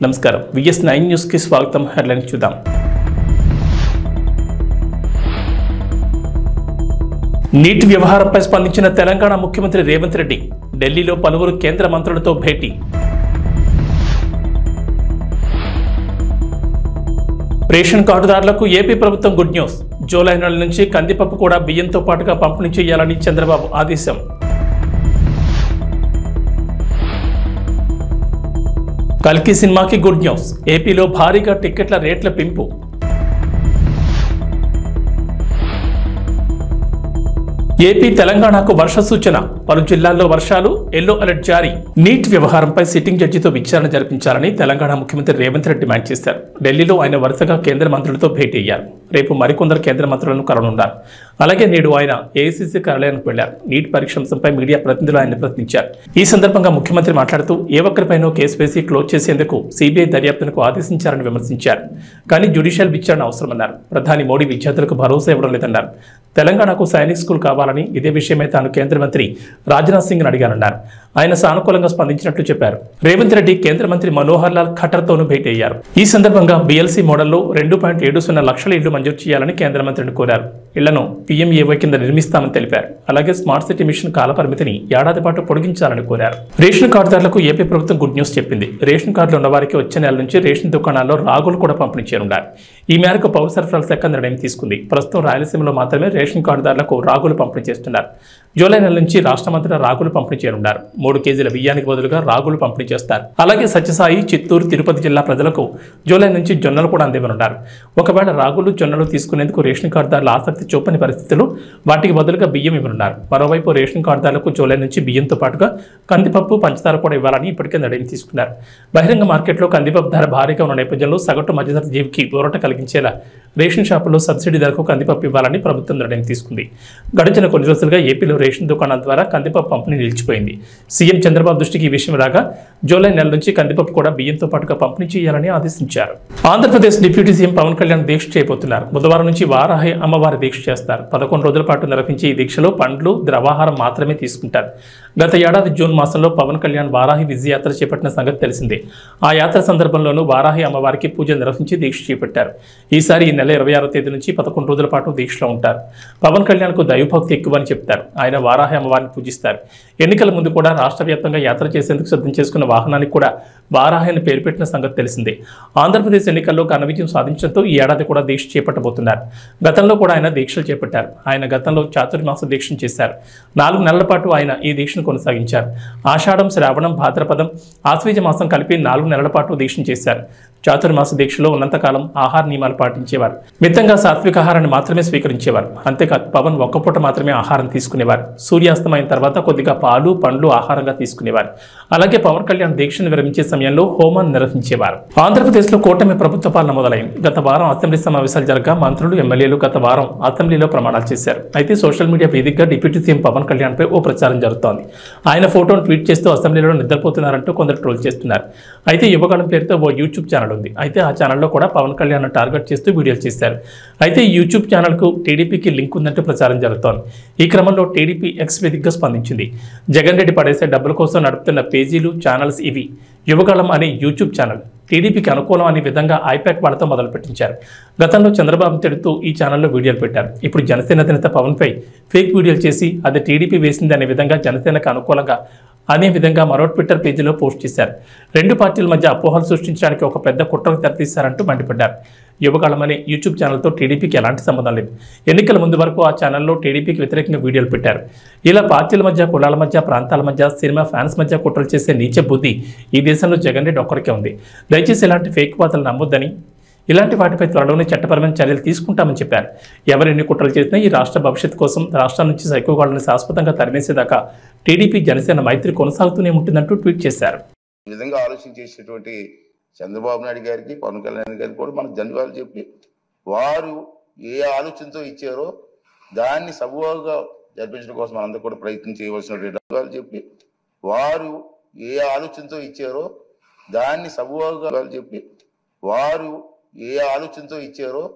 నమస్కారం VS nine news కి స్వాగతం హెడ్లైన్ చూద్దాం నీట్ వ్యవహారంపై స్పందించిన తెలంగాణ ముఖ్యమంత్రి రేవంత్ రెడ్డి ఢిల్లీలో పలువురు కేంద్ర మంత్రులతో భేటీ రేషన్ కార్డుదారులకు ఏపీ ప్రభుత్వం గుడ్ న్యూస్ జూలై నెల నుంచి కందిపప్పు కూడా బియ్యంతో పాటుగా పంపిణీ చేయాలని చంద్రబాబు ఆదేశం కల్కి సినిమాకి గుడ్ న్యూస్ ఏపీలో భారీగా టిక్కెట్ల రేట్ల పెంపు ఏపీ తెలంగాణకు వర్ష సూచన పలు జిల్లాల్లో వర్షాలు ఎల్లో అలర్ట్ జారీ నీట్ వ్యవహారంపై సిట్టింగ్ జడ్జితో విచారణ జరిపించాలని తెలంగాణ ముఖ్యమంత్రి రేవంత్ రెడ్డి డిమాండ్ చేశారు ఢిల్లీలో ఆయన వరుసగా కేంద్ర మంత్రులతో భేటీ అయ్యారు రేపు మరికొందరు కేంద్ర మంత్రులను కలవనున్నారు అలాగే నేడు ఆయన ఏఐసీసీ కార్యాలయానికి వెళ్లారు నీట్ పరీక్ష అంశంపై మీడియా ప్రతినిధులు ఆయన ప్రశ్నించారు ఈ సందర్భంగా ముఖ్యమంత్రి మాట్లాడుతూ ఏ ఒక్కరిపైనో కేసు వేసి క్లోజ్ చేసేందుకు సిబిఐ దర్యాప్తునకు ఆదేశించారని విమర్శించారు కానీ జ్యుడిషియల్ విచారణ అవసరమన్నారు ప్రధాని మోడీ విద్యార్థులకు భరోసా ఇవ్వడం లేదన్నారు తెలంగాణకు సైనిక్ స్కూల్ కావాలని ఇదే విషయమై తాను కేంద్ర మంత్రి రాజ్నాథ్ సింగ్ అడిగానన్నారు ఆయన సానుకూలంగా స్పందించినట్లు చెప్పారు రేవంత్ రెడ్డి కేంద్ర మంత్రి మనోహర్ లాల్ ఖట్టర్తోనూ భేటీ అయ్యారు ఈ సందర్భంగా బీఎల్సీ మోడల్లో రెండు పాయింట్ ఏడు సున్నా లక్షల ఇళ్లు మంజూరు చేయాలని కేంద్ర మంత్రిని కోరారు ఇళ్లను పీఎంఏవై కింద నిర్మిస్తామని తెలిపారు అలాగే స్మార్ట్ సిటీ మిషన్ కాల పరిమితిని ఏడాది పాటు పొడిగించాలని కోరారు రేషన్ కార్డుదారులకు ఏపీ ప్రభుత్వం గుడ్ న్యూస్ చెప్పింది రేషన్ కార్డులు ఉన్న వారికి వచ్చే నెల నుంచి రేషన్ దుకాణాల్లో రాగులు కూడా పంపిణీ చేయనున్నారు ఈ మేరకు పౌర సరఫరాల శాఖ నిర్ణయం తీసుకుంది ప్రస్తుతం రాయలసీమలో మాత్రమే రేషన్ కార్డుదారులకు రాగులు పంపిణీ చేస్తున్నారు జూలై నెల నుంచి రాష్ట్రమంతటా రాగులు పంపిణీ చేయనున్నారు మూడు కేజీల బియ్యానికి బదులుగా రాగులు పంపిణీ చేస్తారు అలాగే సత్యసాయి చిత్తూరు తిరుపతి జిల్లా ప్రజలకు జూలై నుంచి జొన్నలు కూడా అందివ్వనున్నారు ఒకవేళ రాగులు జొన్నలు తీసుకునేందుకు రేషన్ కార్డుదారులు ఆసక్తి చూపని పరిస్థితులు వాటికి బదులుగా బియ్యం ఇవ్వనున్నారు మరోవైపు రేషన్ కార్డుదారులకు జూలై నుంచి బియ్యంతో పాటుగా కందిపప్పు పంచదార కూడా ఇవ్వాలని ఇప్పటికే నిర్ణయం తీసుకున్నారు బహిరంగ మార్కెట్లో కందిపప్పు ధర భారీగా ఉన్న నేపథ్యంలో సగటు మధ్యతరగతి జీవికి ఊరట కలిగించేలా రేషన్ షాపుల్లో సబ్సిడీ ధరకు కందిపప్పు ఇవ్వాలని ప్రభుత్వం నిర్ణయం తీసుకుంది గడిచిన కొన్ని రోజులుగా ఏపీలో రేషన్ దుకాణాల ద్వారా కందిపప్పు పంపిణీ నిలిచిపోయింది సీఎం చంద్రబాబు దృష్టికి ఈ విషయం రాగా జూలై నెల నుంచి కందిపప్పు కూడా బియ్యంతో పాటుగా పంపిణీ చేయాలని ఆదేశించారు ఆంధ్రప్రదేశ్ డిప్యూటీ సీఎం పవన్ కళ్యాణ్ దీక్ష చేయబోతున్నారు బుధవారం నుంచి వారాహి అమ్మవారి దీక్ష చేస్తారు పదకొండు రోజుల పాటు నిర్వహించే ఈ దీక్షలో పండ్లు ద్రవాహారం మాత్రమే తీసుకుంటారు గత ఏడాది జూన్ మాసంలో పవన్ కళ్యాణ్ వారాహి విజయయాత్ర చేపట్టిన సంగతి తెలిసిందే ఆ యాత్ర సందర్భంలోనూ వారాహి అమ్మవారికి పూజలు నిర్వహించి దీక్ష చేపట్టారు ఈసారి ఈ నెల ఇరవై ఆరో తేదీ నుంచి పదకొండు రోజుల పాటు దీక్షలో ఉంటారు పవన్ కళ్యాణ్కు దైవభక్తి ఎక్కువ అని చెప్తారు ఆయన వారాహి అమ్మవారిని పూజిస్తారు ఎన్నికల ముందు కూడా రాష్ట్ర వ్యాప్తంగా యాత్ర చేసేందుకు సిద్ధం చేసుకున్న వాహనానికి కూడా వారాహి అని పేరు పెట్టిన సంగతి తెలిసిందే ఆంధ్రప్రదేశ్ ఎన్నికల్లో ఘన విజయం సాధించడంతో ఈ ఏడాది కూడా దీక్ష చేపట్టబోతున్నారు గతంలో కూడా ఆయన దీక్షలు చేపట్టారు ఆయన గతంలో చాతుర్మాస దీక్షను చేశారు నాలుగు నెలల పాటు ఆయన ఈ దీక్షను కొనసాగించారు ఆషాఢం శ్రావణం భాద్రపదం ఆశ్వీజ మాసం కలిపి నాలుగు నెలల పాటు దీక్షను చేశారు చాతుర్మాస దీక్షలో ఉన్నంతకాలం ఆహార నియమాలు పాటించేవారు మితంగా సాత్విక ఆహారాన్ని మాత్రమే స్వీకరించేవారు అంతేకాదు పవన్ ఒక్క పూట మాత్రమే ఆహారం తీసుకునేవారు సూర్యాస్తమైన తర్వాత కొద్దిగా పాలు పండ్లు ఆహారంగా తీసుకునేవారు అలాగే పవన్ కళ్యాణ్ దీక్షను విరమించే సమయంలో హోమాన్ని నిర్వహించేవారు ఆంధ్రప్రదేశ్లో కూటమి ప్రభుత్వ పాలన మొదలైంది గత వారం అసెంబ్లీ సమావేశాలు జరగా మంత్రులు ఎమ్మెల్యేలు గత వారం అసెంబ్లీలో ప్రమాణాలు చేశారు అయితే సోషల్ మీడియా వేదికగా డిప్యూటీ సీఎం పవన్ కళ్యాణ్ పై ఓ ప్రచారం జరుగుతోంది ఆయన ఫోటోను ట్వీట్ చేస్తూ అసెంబ్లీలో నిద్రపోతున్నారంటూ కొందరు ట్రోల్ చేస్తున్నారు అయితే యువకాలం పేరుతో ఓ యూట్యూబ్ ఛానల్ ఉంది అయితే ఆ ఛానల్లో కూడా పవన్ కళ్యాణ్ టార్గెట్ చేస్తూ వీడియోలు చేశారు అయితే ఈ యూట్యూబ్ ఛానల్కు టీడీపీకి లింక్ ఉందంటూ ప్రచారం జరుగుతోంది ఈ క్రమంలో టీడీపీ ఎక్స్ వేదికగా స్పందించింది జగన్ రెడ్డి పడేసే డబ్బుల కోసం నడుపుతున్న పేజీలు ఛానల్స్ ఇవి యువకాలం అనే యూట్యూబ్ ఛానల్ టీడీపీకి అనుకూలం అనే విధంగా ఐపాక్ వాళ్ళతో మొదలు పెట్టించారు గతంలో చంద్రబాబు తిడుతూ ఈ ఛానల్లో వీడియోలు పెట్టారు ఇప్పుడు జనసేన అధినేత పవన్పై ఫేక్ వీడియోలు చేసి అది టీడీపీ వేసింది అనే విధంగా జనసేనకు అనుకూలంగా అనే విధంగా మరో ట్విట్టర్ పేజీలో పోస్ట్ చేశారు రెండు పార్టీల మధ్య అపోహలు సృష్టించడానికి ఒక పెద్ద కుట్రకు తెరతీశారంటూ మండిపడ్డారు యువకాలం అనే యూట్యూబ్ ఛానల్తో టీడీపీకి ఎలాంటి సంబంధం లేదు ఎన్నికల ముందు వరకు ఆ ఛానల్లో టీడీపీకి వ్యతిరేకంగా వీడియోలు పెట్టారు ఇలా పార్టీల మధ్య కులాల మధ్య ప్రాంతాల మధ్య సినిమా ఫ్యాన్స్ మధ్య కుట్రలు చేసే నీచ బుద్ధి ఈ దేశంలో జగన్ రెడ్డి ఒక్కరికే ఉంది దయచేసి ఇలాంటి ఫేక్ వార్తలు నమ్మొద్దని ఇలాంటి వాటిపై త్వరలోనే చట్టపరమైన చర్యలు తీసుకుంటామని చెప్పారు ఎవరెన్ని కుట్రలు చేసినా ఈ రాష్ట్ర భవిష్యత్తు కోసం రాష్ట్రం నుంచి సైకోగాళ్లను శాశ్వతంగా తరిమేసేదాకా టీడీపీ జనసేన మైత్రి కొనసాగుతూనే ఉంటుందంటూ ట్వీట్ చేశారు ఈ విధంగా ఆలోచన చేసేటువంటి చంద్రబాబు నాయుడు గారికి పవన్ కళ్యాణ్ గారికి కూడా మనకు ధన్యవాదాలు చెప్పి వారు ఏ ఆలోచనతో ఇచ్చారో దాన్ని సబువుగా జరిపించడం కోసం మనందరూ కూడా ప్రయత్నం చేయవలసినటువంటి ధన్యవాదాలు చెప్పి వారు ఏ ఆలోచనతో ఇచ్చారో దాన్ని సబువుగా చెప్పి వారు ఏ ఆలోచనతో ఇచ్చారో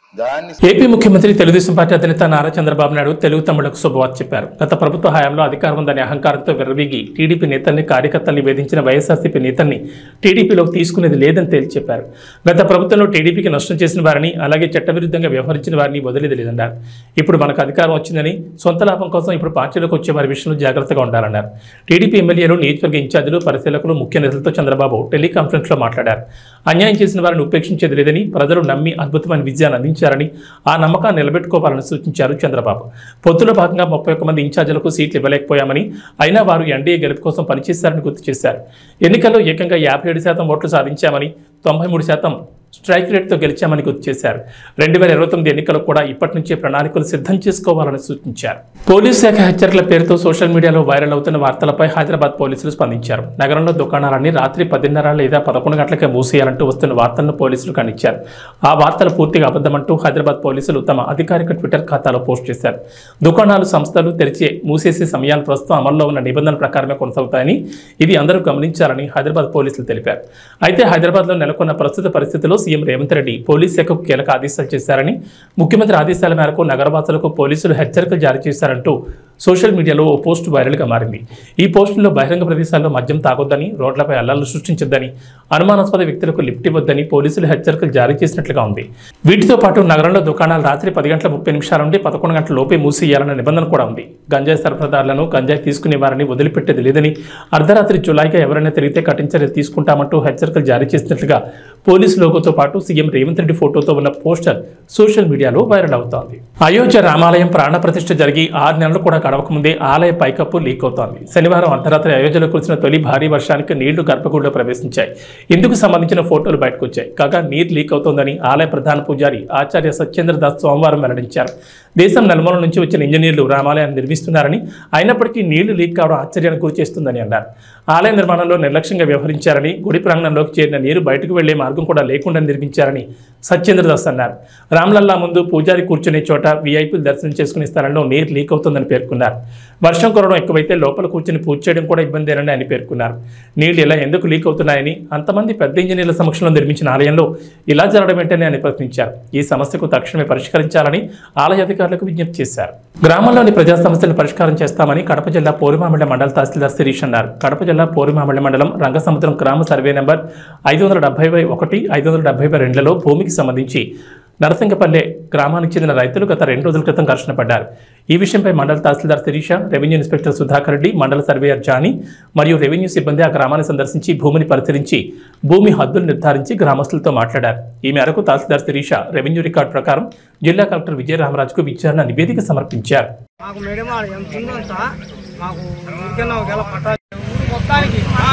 దాన్ని ఏపీ ముఖ్యమంత్రి తెలుగుదేశం పార్టీ అధినేత నారా చంద్రబాబు నాయుడు తెలుగు తమ్ముళ్లకు శుభవార్త చెప్పారు గత ప్రభుత్వ హయాంలో అధికారం ఉందనే అహంకారంతో విర్రవీగి టీడీపీ నేతల్ని కార్యకర్తల్ని వేధించిన వైఎస్ఆర్సీపీ నేతల్ని టీడీపీలోకి తీసుకునేది లేదని తేల్చి చెప్పారు గత ప్రభుత్వంలో టీడీపీకి నష్టం చేసిన వారిని అలాగే చట్టవిరుద్ధంగా వ్యవహరించిన వారిని వదిలేది లేదన్నారు ఇప్పుడు మనకు అధికారం వచ్చిందని సొంత లాభం కోసం ఇప్పుడు పార్టీలోకి వచ్చే వారి విషయంలో జాగ్రత్తగా ఉండాలన్నారు టీడీపీ ఎమ్మెల్యేలు నియోజకవర్గ ఇన్ఛార్జీలు పరిశీలకులు ముఖ్య నేతలతో చంద్రబాబు టెలికాన్ఫరెన్స్లో మాట్లాడారు అన్యాయం చేసిన వారిని ఉపేక్షించేది లేదని ప్రజలు నమ్మి అద్భుతమైన విజయాన్ని అందించారని ఆ నమ్మకాన్ని నిలబెట్టుకోవాలని సూచించారు చంద్రబాబు పొత్తులో భాగంగా ముప్పై ఒక్క మంది ఇన్ఛార్జీలకు సీట్లు ఇవ్వలేకపోయామని అయినా వారు ఎన్డీఏ గెలుపు కోసం పనిచేశారని గుర్తు చేశారు ఎన్నికల్లో ఏకంగా యాభై ఏడు శాతం ఓట్లు సాధించామని తొంభై మూడు శాతం స్ట్రైక్ రేట్తో గెలిచామని గుర్తు చేశారు రెండు వేల ఇరవై తొమ్మిది ఎన్నికలకు కూడా ఇప్పటి నుంచే ప్రణాళికలు సిద్ధం చేసుకోవాలని సూచించారు పోలీస్ శాఖ హెచ్చరికల పేరుతో సోషల్ మీడియాలో వైరల్ అవుతున్న వార్తలపై హైదరాబాద్ పోలీసులు స్పందించారు నగరంలో దుకాణాలన్నీ రాత్రి పదిన్నర లేదా పదకొండు గంటలకే మూసేయాలంటూ వస్తున్న వార్తలను పోలీసులు ఖండించారు ఆ వార్తలు పూర్తిగా అబద్ధమంటూ హైదరాబాద్ పోలీసులు తమ అధికారిక ట్విట్టర్ ఖాతాలో పోస్ట్ చేశారు దుకాణాలు సంస్థలు తెరిచే మూసేసే సమయాలు ప్రస్తుతం అమల్లో ఉన్న నిబంధనల ప్రకారమే కొనసాగుతాయని ఇది అందరూ గమనించాలని హైదరాబాద్ పోలీసులు తెలిపారు అయితే హైదరాబాద్లో నెలకొన్న ప్రస్తుత పరిస్థితిలో సీఎం రేవంత్ రెడ్డి పోలీస్ శాఖకు కీలక ఆదేశాలు చేశారని ముఖ్యమంత్రి ఆదేశాల మేరకు నగరవాసులకు పోలీసులు హెచ్చరికలు జారీ చేశారంటూ సోషల్ మీడియాలో ఓ పోస్ట్ వైరల్గా మారింది ఈ పోస్టులో బహిరంగ ప్రదేశాల్లో మద్యం తాగొద్దని రోడ్లపై అల్లాలు సృష్టించొద్దని అనుమానాస్పద వ్యక్తులకు లిఫ్ట్ ఇవ్వద్దని పోలీసులు హెచ్చరికలు జారీ చేసినట్లుగా ఉంది వీటితో పాటు నగరంలో దుకాణాలు రాత్రి పది గంటల ముప్పై నిమిషాల నుండి పదకొండు గంటల లోపే మూసేయాలన్న నిబంధన కూడా ఉంది గంజాయి సరఫరాదారులను గంజాయి తీసుకునే వారిని వదిలిపెట్టేది లేదని అర్ధరాత్రి జులైగా ఎవరైనా తిరిగితే కఠిన చర్యలు తీసుకుంటామంటూ హెచ్చరికలు జారీ చేసినట్లుగా పోలీసు లోగోతో పాటు సీఎం రేవంత్ రెడ్డి ఫోటోతో ఉన్న పోస్టర్ సోషల్ మీడియాలో వైరల్ అవుతోంది అయోధ్య రామాలయం ప్రాణ ప్రతిష్ఠ జరిగి ఆరు నెలలు కూడా గడవకముందే ఆలయ పైకప్పు లీక్ అవుతోంది శనివారం అర్ధరాత్రి అయోధ్యలో కురిసిన తొలి భారీ వర్షానికి నీళ్లు గర్భగుడిలో ప్రవేశించాయి ఇందుకు సంబంధించిన ఫోటోలు బయటకు వచ్చాయి కాగా నీరు లీక్ అవుతోందని ఆలయ ప్రధాన పూజారి ఆచార్య సత్యేంద్ర దాస్ సోమవారం వెల్లడించారు దేశం నలుమూల నుంచి వచ్చిన ఇంజనీర్లు రామాలయాన్ని నిర్మిస్తున్నారని అయినప్పటికీ నీళ్లు లీక్ కావడం ఆశ్చర్యానికి గురి చేస్తుందని అన్నారు ఆలయ నిర్మాణంలో నిర్లక్ష్యంగా వ్యవహరించారని గుడి ప్రాంగణంలోకి చేరిన నీరు బయటకు వెళ్లే మార్గం కూడా లేకుండా నిర్మించారని సత్యేంద్రదాస్ అన్నారు రామ్లల్లా ముందు పూజారి కూర్చునే చోట వీఐపీలు దర్శనం చేసుకునే స్థలంలో నీరు లీక్ అవుతుందని పేర్కొన్నారు వర్షం కురవడం ఎక్కువైతే లోపల కూర్చుని పూజ చేయడం కూడా ఇబ్బందేనని ఆయన పేర్కొన్నారు నీళ్లు ఇలా ఎందుకు లీక్ అవుతున్నాయని అంతమంది పెద్ద ఇంజనీర్ల సమక్షంలో నిర్మించిన ఆలయంలో ఇలా జరగడం ఏంటని ఆయన ప్రశ్నించారు ఈ సమస్యకు తక్షణమే పరిష్కరించాలని ఆలయ అధికారులకు విజ్ఞప్తి చేశారు గ్రామంలోని ప్రజా సమస్యలను పరిష్కారం చేస్తామని కడప జిల్లా పోరుమామిళ్ళ మండల తహసీల్దార్ శిరీష్ అన్నారు కడప జిల్లా పోరుమామిళ్ళ మండలం రంగసముద్రం గ్రామ సర్వే నెంబర్ ఐదు వందల డెబ్బై బై ఒకటి ఐదు వందల డెబ్బై బై రెండులలో భూమికి సంబంధించి నరసింగపల్లె గ్రామానికి చెందిన రైతులు గత రెండు రోజుల క్రితం ఘర్షణ పడ్డారు ఈ విషయంపై మండల తహసీల్దార్ శిరీష రెవెన్యూ ఇన్స్పెక్టర్ సుధాకర్ రెడ్డి మండల సర్వేయర్ జానీ మరియు రెవెన్యూ సిబ్బంది ఆ గ్రామాన్ని సందర్శించి భూమిని పరిశీలించి భూమి హద్దులు నిర్ధారించి గ్రామస్తులతో మాట్లాడారు ఈ మేరకు తహసీల్దార్ శిరీష రెవెన్యూ రికార్డు ప్రకారం జిల్లా కలెక్టర్ విజయరామరాజుకు విచారణ నివేదిక సమర్పించారు మాకు మేడం ఆడ ఎంత ఉందంత మాకు ఊరికన్నా ఒకవేళ పట్టాలి ఊరు మొత్తానికి ఆ,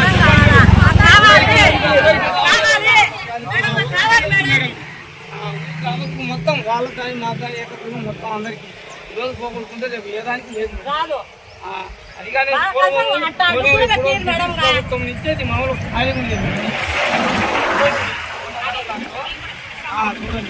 చెప్పండి. ఆ, గ్రామస్తులు మొత్తం వాళ్ళ కానీ మా కానీ ఏకత్వం మొత్తం అందరికి ఈరోజు పోగొట్టుకుంటే రేపు ఏ దానికి లేదు ఆ, అది కానీ పూర్వం పూర్వం పూర్వం ప్రభుత్వం ఇచ్చేది మామూలు ఖాళీగా ఉండేది ఆ, చూడండి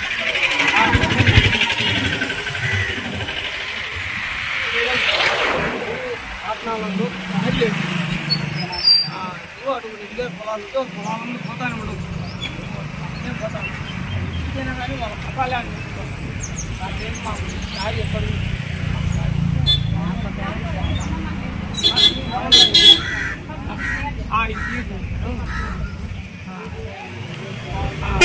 పట్టణాలలో ఖాళీ లేదు ఆ, ఇదిగో అటువంటి ఇదే పొలాలతో పొలాలను పోతానే ఉండదు నేను పోతాను ఇదైనా కానీ వాళ్ళ పట్టాలే అని నాకేం మాకు దారి ఎప్పుడు ఆ, ఇది తీసుకోండి. ఆ. ఆ,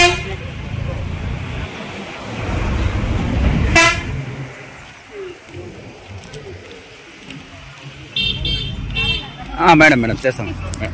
ఆ, మేడం మేడం చేస్తాం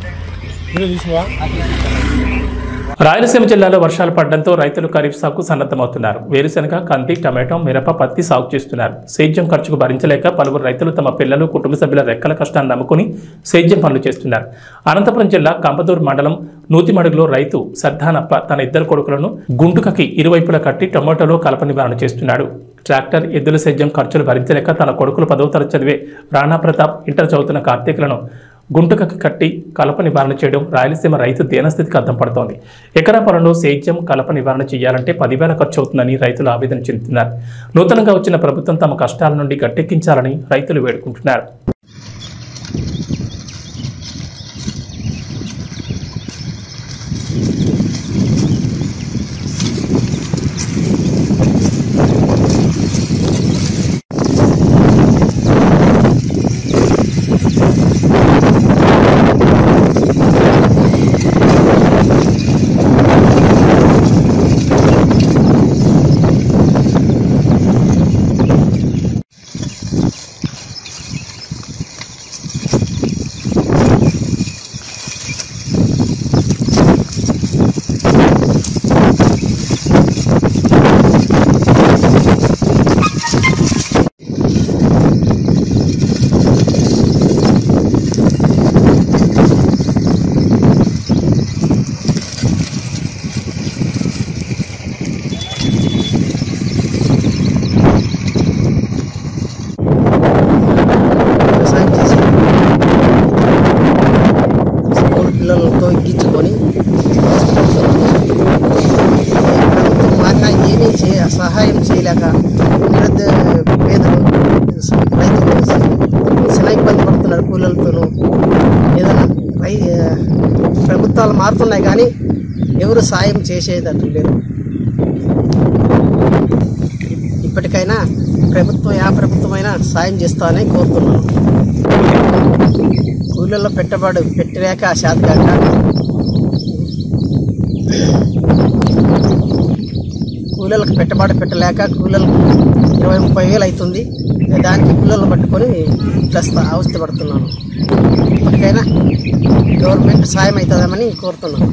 రాయలసీమ జిల్లాలో వర్షాలు పడడంతో రైతులు ఖరీఫ్ సాగుకు సన్నద్ధమవుతున్నారు వేరుశనగ కంది టమాటో మిరప పత్తి సాగు చేస్తున్నారు సేద్యం ఖర్చుకు భరించలేక పలువురు రైతులు తమ పిల్లలు కుటుంబ సభ్యుల రెక్కల కష్టాన్ని నమ్ముకుని సేద్యం పనులు చేస్తున్నారు అనంతపురం జిల్లా కంపదూరు మండలం నూతిమడుగులో రైతు సర్దానప్ప తన ఇద్దరు కొడుకులను గుంటుకకి ఇరువైపులా కట్టి టొమాటోలో కలప నివారణ చేస్తున్నాడు ట్రాక్టర్ ఎద్దుల సేద్యం ఖర్చులు భరించలేక తన కొడుకులు పదవ తరగతి చదివే రాణా ప్రతాప్ ఇంటర్ చదువుతున్న కార్తీకులను గుంటకకి కట్టి కలప నివారణ చేయడం రాయలసీమ రైతు దీనస్థితికి అద్దం పడుతోంది ఎకరా పొలంలో సేద్యం కలప నివారణ చేయాలంటే పదివేల ఖర్చు అవుతుందని రైతులు ఆవేదన చెందుతున్నారు నూతనంగా వచ్చిన ప్రభుత్వం తమ కష్టాల నుండి గట్టెక్కించాలని రైతులు వేడుకుంటున్నారు సహాయం చేయలేక నిరుద్యోగ పేదలు రైతులు చిన్న ఇబ్బంది పడుతున్నారు కూలీలతోనూ ఏదైనా రై ప్రభుత్వాలు మారుతున్నాయి కానీ ఎవరు సాయం చేసేటట్టు లేరు ఇప్పటికైనా ప్రభుత్వం యా ప్రభుత్వమైనా సాయం చేస్తామని కోరుతున్నాను కూలీల్లో పెట్టుబడి పెట్టలేక శాతకాక కూలీలకు పెట్టుబడి పెట్టలేక కూలీలకు ఇరవై ముప్పై వేలు అవుతుంది దానికి కూలీలను పట్టుకొని ఇట్లా అవస్థ పడుతున్నాను ఇప్పటికైనా గవర్నమెంట్ సాయం అవుతుందామని కోరుతున్నాను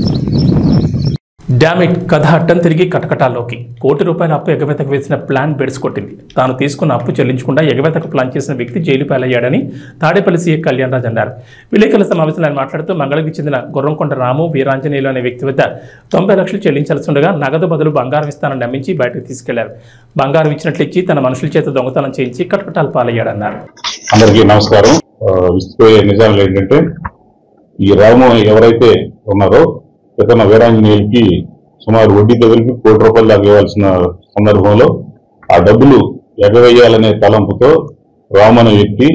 డామిట్ కథ అడ్డం తిరిగి కటకటాల్లోకి కోటి రూపాయల అప్పు ఎగవేతకు వేసిన ప్లాన్ బెడ్స్ కొట్టింది తాను తీసుకున్న అప్పు చెల్లించకుండా ఎగవేతకు ప్లాన్ చేసిన వ్యక్తి జైలు పాలయ్యాడని తాడేపల్లి సీఏ కళ్యాణ్ రాజ్ అన్నారు విలేకరుల సమావేశంలో ఆయన మాట్లాడుతూ మంగళగిరికి చెందిన గుర్రంకొండ రాము వీరాంజనేయులు అనే వ్యక్తి వద్ద తొంభై లక్షలు చెల్లించాల్సి ఉండగా నగదు బదులు బంగారం ఇస్తానని నమ్మించి బయటకు తీసుకెళ్లారు బంగారం ఇచ్చినట్లు ఇచ్చి తన మనుషుల చేత దొంగతనం చేయించి కటకటాలు పాలయ్యాడన్నారు అందరికీ నమస్కారం ఆ, విసిపోయే నిజాలు ఏంటంటే ఈ రాము ఎవరైతే ఉన్నారో ఇతను వీరాంజనేయులకి సుమారు వడ్డీ తగిలికి కోటి రూపాయలు దాకా ఇవ్వాల్సిన సందర్భంలో ఆ డబ్బులు ఎగవేయాలనే తలంపుతో రాము అనే వ్యక్తి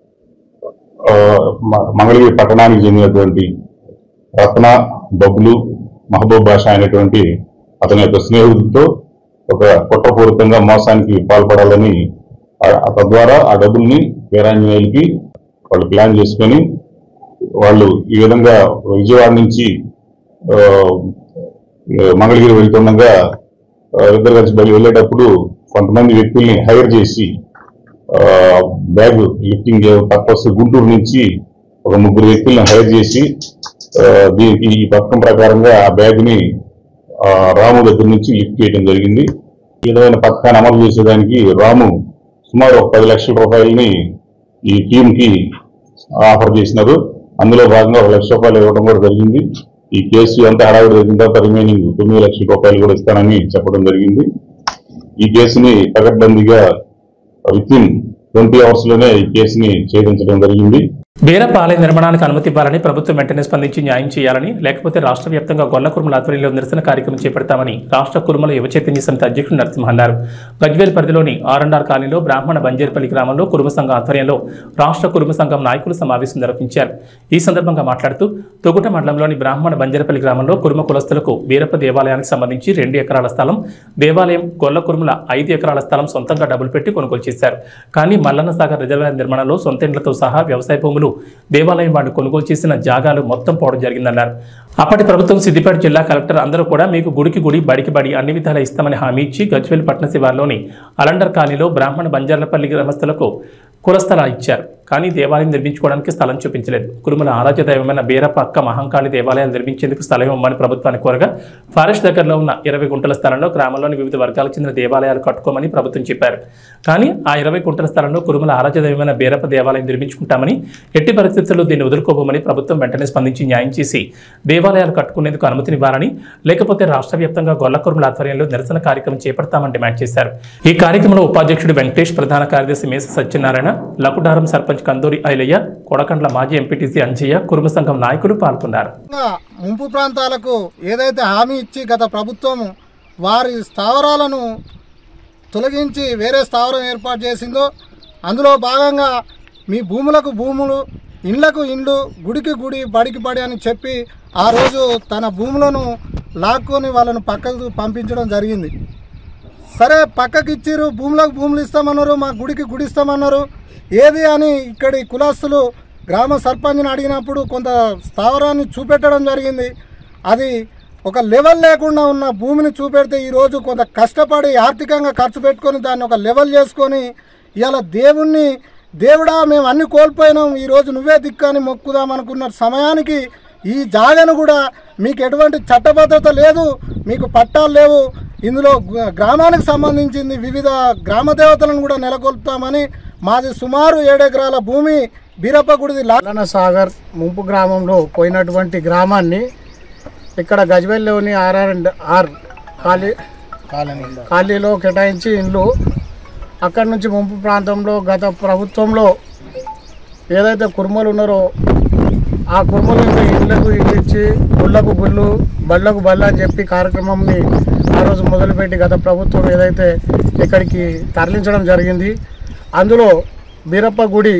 ఆ, మ- మంగళగిరి పట్టణానికి చెందినటువంటి రత్న బబ్బులు మహబూబ్ బాషా అనేటువంటి అతని యొక్క స్నేహితుడితో ఒక కుట్రపూరితంగా మోసానికి పాల్పడాలని ఆ- ఆ తద్వారా ఆ డబ్బుల్ని వీరాంజనేయులకి వాళ్ళు ప్లాన్ చేసుకొని వాళ్ళు ఈ విధంగా విజయవాడ నుంచి ఆ, మంగళగిరి వెళ్తుండగా ఆ, ఇద్దరు కలిసి బయలు వెళ్ళేటప్పుడు కొంతమంది వ్యక్తుల్ని హైర్ చేసి ఆ, బ్యాగ్ లిఫ్టింగ్ పర్పస్ గుంటూరు నుంచి ఒక ముగ్గురు వ్యక్తులను హైర్ చేసి ఆ, దీనికి ఈ పథకం ప్రకారంగా ఆ బ్యాగ్ ని ఆ, రాము దగ్గర నుంచి లిఫ్ట్ చేయడం జరిగింది ఈ విధమైన పథకాన్ని అమలు చేసేదానికి రాము సుమారు ఒక పది లక్షల రూపాయలని ఈ టీం కి ఆఫర్ చేసినారు అందులో భాగంగా ఒక లక్ష రూపాయలు ఇవ్వడం కూడా జరిగింది ఈ కేసు అంతా హడావిడి జరిగిన తర్వాత రిమైనింగ్ తొమ్మిది లక్షల రూపాయలు కూడా ఇస్తానని చెప్పడం జరిగింది ఈ కేసుని పకడ్బందీగా విత్ ఇన్ ట్వంటీ అవర్స్ లోనే ఈ కేసుని ఛేదించడం జరిగింది బీరప్ప ఆలయ నిర్మాణానికి అనుమతి ఇవ్వాలని ప్రభుత్వం వెంటనే స్పందించి న్యాయం చేయాలని లేకపోతే రాష్ట్ర వ్యాప్తంగా గొల్ల కురుమల ఆధ్వర్యంలో నిరసన కార్యక్రమం చేపడతామని రాష్ట్ర కురుమల యువ చైతన్య సమితి అధ్యక్షుడు నరసింహ అన్నారు గజ్వేల్ పరిధిలోని ఆర్ఎండ్ఆర్ కాలనీలో బ్రాహ్మణ బంజేర్పల్లి గ్రామంలో కురుమ సంఘం ఆధ్వర్యంలో రాష్ట్ర కురుమ సంఘం నాయకులు సమావేశం నిర్వహించారు ఈ సందర్భంగా మాట్లాడుతూ తొగుట మండలంలోని బ్రాహ్మణ బంజేరపల్లి గ్రామంలో కురుమ కులస్తులకు బీరప్ప దేవాలయానికి సంబంధించి రెండు ఎకరాల స్థలం దేవాలయం గొల్ల కురుమల ఐదు ఎకరాల స్థలం సొంతంగా డబ్బులు పెట్టి కొనుగోలు చేశారు కానీ మల్లన్న సాగర్ రిజర్వాయర్ నిర్మాణంలో సొంత ఇండ్లతో సహా వ్యవసాయ భూములు దేవాలయం వాడు కొనుగోలు చేసిన జాగాలు మొత్తం పోవడం జరిగిందన్నారు అప్పటి ప్రభుత్వం సిద్దిపేట జిల్లా కలెక్టర్ అందరూ కూడా మీకు గుడికి గుడి బడికి బడి అన్ని విధాలా ఇస్తామని హామీ ఇచ్చి గజ్వేల్ పట్టణ శివార్లోని అలండర్ కాలనీలో బ్రాహ్మణ బంజార్లపల్లి గ్రామస్తులకు కులస్థలాలు ఇచ్చారు కానీ దేవాలయం నిర్మించుకోవడానికి స్థలం చూపించలేదు కురుమల ఆరాధ్య దైవమైన బీరప్ప అక్క మహంకాళి దేవాలయాలు నిర్మించేందుకు స్థలం ఇవ్వమని ప్రభుత్వాన్ని కోరగా ఫారెస్ట్ దగ్గరలో ఉన్న ఇరవై గుంటల స్థలంలో గ్రామంలోని వివిధ వర్గాలకు చెందిన దేవాలయాలు కట్టుకోమని ప్రభుత్వం చెప్పారు కానీ ఆ ఇరవై గుంటల స్థలంలో కురుమల ఆరాధ్య దైవమైన బీరప్ప దేవాలయం నిర్మించుకుంటామని ఎట్టి పరిస్థితుల్లో దీన్ని వదులుకోబోమని ప్రభుత్వం వెంటనే స్పందించి న్యాయం చేసి దేవాలయాలు కట్టుకునేందుకు అనుమతినివ్వాలని లేకపోతే రాష్ట్ర వ్యాప్తంగా గొల్ల కురుమల ఆధ్వర్యంలో నిరసన కార్యక్రమం చేపడతామని డిమాండ్ చేశారు ఈ కార్యక్రమంలో ఉపాధ్యక్షుడు వెంకటేష్ ప్రధాన కార్యదర్శి మేస సత్యనారాయణ లకుడారం సర్పంచ్ కందూరి ఐలయ్య కొడకండ్ల మాజీ ఎంపీటీసీ అంజయ్య కురుమ సంఘం నాయకులు పాల్గొన్నారు ముఖ్యంగా ముంపు ప్రాంతాలకు ఏదైతే హామీ ఇచ్చి గత ప్రభుత్వం వారి స్థావరాలను తొలగించి వేరే స్థావరం ఏర్పాటు చేసిందో అందులో భాగంగా మీ భూములకు భూములు ఇండ్లకు ఇండ్లు గుడికి గుడి బడికి బడి అని చెప్పి ఆ రోజు తన భూములను లాక్కొని వాళ్ళను పక్కకు పంపించడం జరిగింది సరే పక్కకి ఇచ్చిర్రు భూములకు భూములు ఇస్తామన్నారు మా గుడికి గుడి ఇస్తామన్నారు ఏది అని ఇక్కడి కులస్తులు గ్రామ సర్పంచ్ని అడిగినప్పుడు కొంత స్థావరాన్ని చూపెట్టడం జరిగింది అది ఒక లెవెల్ లేకుండా ఉన్న భూమిని చూపెడితే ఈరోజు కొంత కష్టపడి ఆర్థికంగా ఖర్చు పెట్టుకొని దాన్ని ఒక లెవెల్ చేసుకొని ఇవాళ దేవుణ్ణి దేవుడా మేము అన్ని కోల్పోయినాం ఈరోజు నువ్వే దిక్కని మొక్కుదాం అనుకున్న సమయానికి ఈ జాగను కూడా మీకు ఎటువంటి చట్టబద్ధత లేదు మీకు పట్టాలు లేవు ఇందులో గ్రా- గ్రామానికి సంబంధించింది వివిధ గ్రామ దేవతలను కూడా నెలకొల్పుతామని మాది సుమారు ఏడెకరాల భూమి బీరప్ప గుడిది లాలన సాగర్ ముంపు గ్రామంలో పోయినటువంటి గ్రామాన్ని ఇక్కడ గజ్వెల్లోని ఆర్ఆర్ అండ్ ఆర్ ఖాళీ ఖాళీలో కేటాయించి ఇండ్లు అక్కడి నుంచి ముంపు ప్రాంతంలో గత ప్రభుత్వంలో ఏదైతే కుర్మలు ఉన్నారో ఆ కుర్మలకు ఇళ్లకు ఇల్లు ఇచ్చి గుళ్ళకు గుళ్ళు బళ్ళకు బళ్ళ అని చెప్పి కార్యక్రమంని ఆ రోజు మొదలుపెట్టి గత ప్రభుత్వం ఏదైతే ఇక్కడికి తరలించడం జరిగింది అందులో బీరప్ప గుడి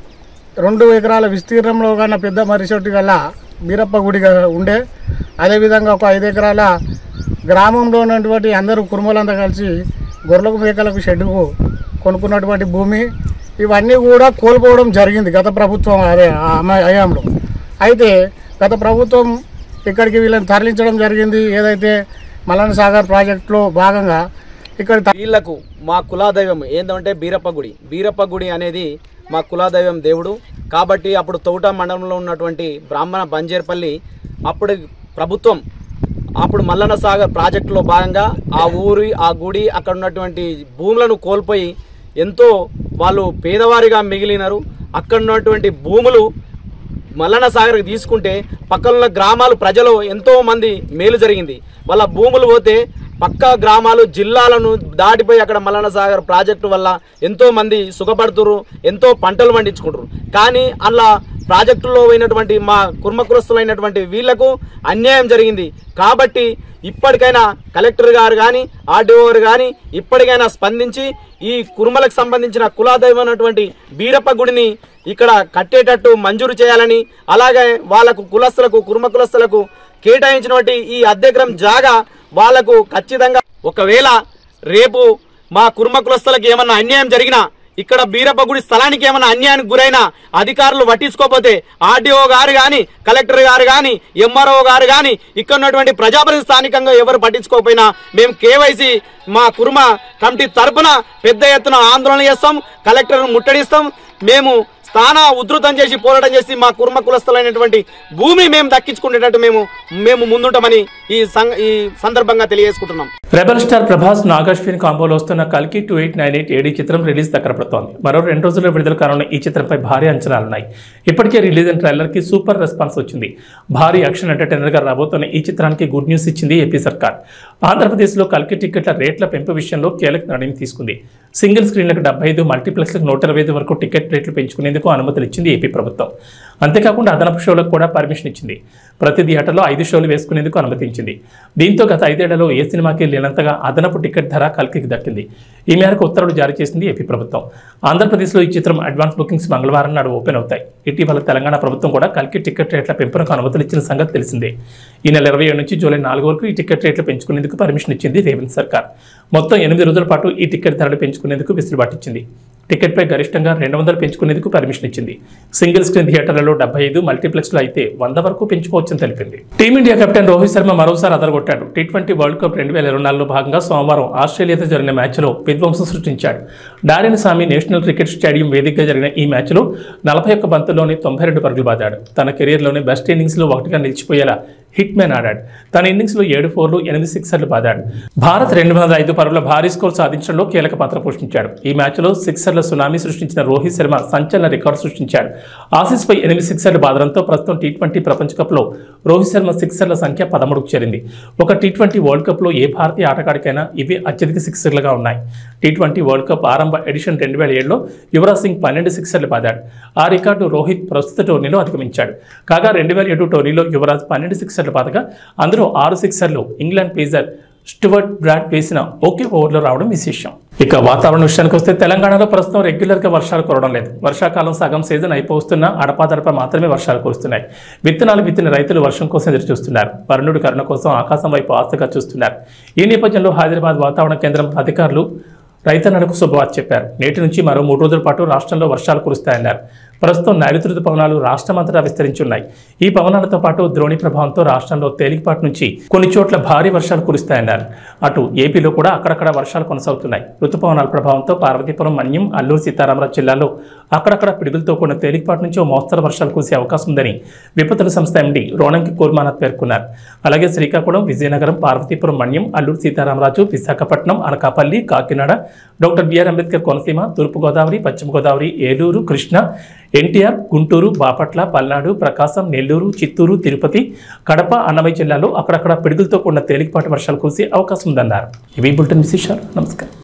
రెండు ఎకరాల విస్తీర్ణంలో కన్నా పెద్ద మరిసొట్టి గల బీరప్ప గుడిగా ఉండే అదేవిధంగా ఒక ఐదు ఎకరాల గ్రామంలో ఉన్నటువంటి అందరూ కుటుంబాలంతా కలిసి గొర్రెలకు మేకలకు షెడ్డుకు కొనుక్కున్నటువంటి భూమి ఇవన్నీ కూడా కోల్పోవడం జరిగింది గత ప్రభుత్వం అదే ఆ అమ- హయాంలో అయితే గత ప్రభుత్వం ఇక్కడికి వీళ్ళని తరలించడం జరిగింది ఏదైతే మలన సాగర్ ప్రాజెక్టులో భాగంగా ఇక్కడ త- వీళ్లకు మా కులాదైవం ఏంటంటే బీరప్ప గుడి బీరప్ప గుడి అనేది మా కులాదైవం దేవుడు కాబట్టి అప్పుడు తౌట మండలంలో ఉన్నటువంటి బ్రాహ్మణ బంజేర్పల్లి అప్పుడు ప్రభుత్వం అప్పుడు మల్లన్న సాగర్ ప్రాజెక్టులో భాగంగా ఆ ఊరి ఆ గుడి అక్కడ ఉన్నటువంటి భూములను కోల్పోయి ఎంతో వాళ్ళు పేదవారిగా మిగిలినారు అక్కడ ఉన్నటువంటి భూములు మల్లన్న సాగర్కి తీసుకుంటే పక్కన గ్రామాలు ప్రజలు ఎంతో మంది మేలు జరిగింది వాళ్ళ భూములు పోతే పక్క గ్రామాలు జిల్లాలను దాటిపోయి అక్కడ మల్లన్న సాగర్ ప్రాజెక్టు వల్ల ఎంతో మంది సుఖపడుతురు ఎంతో పంటలు పండించుకుంటారు కానీ అలా ప్రాజెక్టులో పోయినటువంటి మా కుర్మకులస్తులైనటువంటి వీళ్లకు అన్యాయం జరిగింది కాబట్టి ఇప్పటికైనా కలెక్టర్ గారు కానీ ఆర్డీఓ గారు కానీ ఇప్పటికైనా స్పందించి ఈ కుర్మలకు సంబంధించిన కులాదైవమైనటువంటి బీరప్ప గుడిని ఇక్కడ కట్టేటట్టు మంజూరు చేయాలని అలాగే వాళ్ళకు కులస్తులకు కుర్మ కులస్తులకు కేటాయించినటువంటి ఈ అద్దెగ్రం జాగా వాళ్లకు ఖచ్చితంగా ఒకవేళ రేపు మా కుర్మ కులస్తులకు ఏమన్నా అన్యాయం జరిగినా ఇక్కడ బీరప్ప గుడి స్థలానికి ఏమైనా అన్యాయానికి గురైనా అధికారులు పట్టించుకోకపోతే ఆర్డీఓ గారు కానీ కలెక్టర్ గారు కానీ ఎంఆర్ఓ గారు కానీ ఇక్కడ ఉన్నటువంటి ప్రజాప్రతినిధి స్థానికంగా ఎవరు పట్టించుకోకపోయినా మేము కేవైసీ మా కుర్మ కమిటీ తరపున పెద్ద ఎత్తున ఆందోళన చేస్తాం కలెక్టర్ను ముట్టడిస్తాం మేము స్థాన ఉధృతం చేసి పోరాటం చేసి మా కుర్మ కులస్తులైనటువంటి భూమి మేము దక్కించుకునేటట్టు మేము మేము ముందుంటామని ఈ సంగ ఈ సందర్భంగా తెలియజేసుకుంటున్నాం రెబల్ స్టార్ ప్రభాస్ నాగశ్విన్ కాంబోలో వస్తున్న కల్కి two eight nine eight AD చిత్రం రిలీజ్ దగ్గర పడుతోంది మరో రెండు రోజుల్లో విడుదల కానున్న ఈ చిత్రంపై భారీ అంచనాలున్నాయి ఇప్పటికే రిలీజ్ అయిన ట్రైలర్కి సూపర్ రెస్పాన్స్ వచ్చింది భారీ యాక్షన్ ఎంటర్టైనర్గా రాబోతున్న ఈ చిత్రానికి గుడ్ న్యూస్ ఇచ్చింది ఏపీ సర్కార్ ఆంధ్రప్రదేశ్లో కల్కి టికెట్ల రేట్ల పెంపు విషయంలో కీలక నిర్ణయం తీసుకుంది సింగిల్ స్క్రీన్లకు డెబ్బై ఐదు మల్టీప్లెక్స్లకు నూట ఇరవై ఐదు వరకు టికెట్ రేట్లు పెంచుకునేందుకు అనుమతులు ఇచ్చింది ఏపీ ప్రభుత్వం అంతేకాకుండా అదనపు షోలకు కూడా పర్మిషన్ ఇచ్చింది ప్రతి థియేటర్లో ఐదు షోలు వేసుకునేందుకు అనుమతించింది దీంతో గత ఐదేళ్లలో ఏ సినిమాకి లేనంతగా అదనపు టికెట్ ధర కల్కికి దక్కింది ఈ మేరకు ఉత్తర్వులు జారీ చేసింది ఏపీ ప్రభుత్వం ఆంధ్రప్రదేశ్లో ఈ చిత్రం అడ్వాన్స్ బుకింగ్స్ మంగళవారం నాడు ఓపెన్ అవుతాయి ఇటీవల తెలంగాణ ప్రభుత్వం కూడా కల్కి టికెట్ రేట్ల పెంపునకు అనుమతులు ఇచ్చిన సంగతి తెలిసిందే ఈ నెల ఇరవై ఏడు నుంచి జూలై నాలుగు వరకు ఈ టికెట్ రేట్లు పెంచుకునేందుకు పర్మిషన్ ఇచ్చింది రేవంత్ సర్కార్ మొత్తం ఎనిమిది రోజుల పాటు ఈ టికెట్ ధరలు పెంచుకునేందుకు వెసులుబాటు ఇచ్చింది టికెట్పై గరిష్టంగా రెండు వందలు పెంచుకునేందుకు పర్మిషన్ ఇచ్చింది సింగిల్ స్క్రీన్ థియేటర్లలో డెబ్బై ఐదు మల్టీప్లెక్స్లో అయితే వంద వరకు పెంచుకోవచ్చని తెలిపింది టీమిండియా కెప్టెన్ రోహిత్ శర్మ మరోసారి అదరగొట్టాడు టీ ట్వంటీ వరల్డ్ కప్ రెండు వేల ఇరవై నాలుగులో భాగంగా సోమవారం ఆస్ట్రేలియాతో జరిగిన మ్యాచ్లో విధ్వంసం సృష్టించాడు డారిన్ సామి నేషనల్ క్రికెట్ స్టేడియం వేదికగా జరిగిన ఈ మ్యాచ్లో నలభై ఒక్క బంతుల్లోనే తొంభై రెండు పరుగులు బాదాడు తన కెరీర్లోనే బెస్ట్ ఇన్నింగ్స్లో ఒకటిగా నిలిచిపోయేలా హిట్ మ్యాన్ ఆడాడు తన ఇన్నింగ్స్లో ఏడు ఫోర్లు ఎనిమిది సిక్సర్లు బాదాడు భారత్ రెండు వందల ఐదు పరుగుల భారీ స్కోర్ సాధించడంలో కీలక పాత్ర పోషించాడు ఈ మ్యాచ్లో సిక్సర్ల సునామీ సృష్టించిన రోహిత్ శర్మ సంచలన రికార్డు సృష్టించాడు ఆసీస్పై ఎనిమిది సిక్సర్లు బాదడంతో ప్రస్తుతం టీ ట్వంటీ ప్రపంచ కప్లో రోహిత్ శర్మ సిక్సర్ల సంఖ్య పదమూడుకు చేరింది ఒక టీ ట్వంటీ వరల్డ్ కప్లో ఏ భారతీయ ఆటగాడికైనా ఇవి అత్యధిక సిక్సర్లుగా ఉన్నాయి టీ ట్వంటీ వరల్డ్ కప్ ఆరంభ ఎడిషన్ రెండు వేల ఏడులో యువరాజ్ సింగ్ పన్నెండు సిక్సర్లు బాదాడు ఆ రికార్డు రోహిత్ ప్రస్తుత టోర్నీలో అధిగమించాడు కాగా రెండు వేల ఏడు టోర్నీలో యువరాజ్ పన్నెండు సిక్సర్లు బాదగా అందులో ఆరు సిక్సర్లు ఇంగ్లాండ్ పేసర్ స్టువర్ట్ బ్రాడ్ వేసిన ఒకే ఓవర్లో రావడం విశేషం ఇక వాతావరణ విషయానికి వస్తే తెలంగాణలో ప్రస్తుతం రెగ్యులర్గా వర్షాలు కురవడం లేదు వర్షాకాలం సగం సీజన్ అయిపోతున్నా అడపాదడప మాత్రమే వర్షాలు కురుస్తున్నాయి విత్తనాలు విత్తిన రైతులు వర్షం కోసం ఎదురు చూస్తున్నారు వరుణుడి కరుణ కోసం ఆకాశం వైపు ఆశగా చూస్తున్నారు ఈ నేపథ్యంలో హైదరాబాద్ వాతావరణ కేంద్రం అధికారులు రైతన్నలకు శుభవార్త చెప్పారు నేటి నుంచి మరో మూడు రోజుల పాటు రాష్ట్రంలో వర్షాలు కురుస్తాయన్నారు ప్రస్తుతం నైరుతి ఋతుపవనాలు రాష్ట్రమంతటా విస్తరించి ఉన్నాయి ఈ పవనాలతో పాటు ద్రోణి ప్రభావంతో రాష్ట్రంలో తేలికపాటి నుంచి కొన్ని చోట్ల భారీ వర్షాలు కురుస్తాయన్నారు అటు ఏపీలో కూడా అక్కడక్కడ వర్షాలు కొనసాగుతున్నాయి ఋతుపవనాల ప్రభావంతో పార్వతీపురం మన్యం అల్లూరు సీతారామరాజు జిల్లాలో అక్కడక్కడ పిడుగులతో కూడిన తేలికపాటి నుంచి ఓ మోస్తరు వర్షాలు కురిసే అవకాశం ఉందని విపత్తుల సంస్థ ఎండీ రోణంకి కోర్మానాథ్ పేర్కొన్నారు అలాగే శ్రీకాకుళం విజయనగరం పార్వతీపురం మన్యం అల్లూరు సీతారామరాజు విశాఖపట్నం అనకాపల్లి కాకినాడ డాక్టర్ బిఆర్ అంబేద్కర్ కోనసీమ తూర్పుగోదావరి పశ్చిమ గోదావరి ఏలూరు కృష్ణ ఎన్టీఆర్ గుంటూరు బాపట్ల పల్నాడు ప్రకాశం నెల్లూరు చిత్తూరు తిరుపతి కడప అన్నమయ్య జిల్లాలో అక్కడక్కడ పిడుగులతో కూడిన తేలికపాటి వర్షాలు కురిసే అవకాశం ఉందన్నారు ఇవి బులెటిన్ విశేషాలు నమస్కారం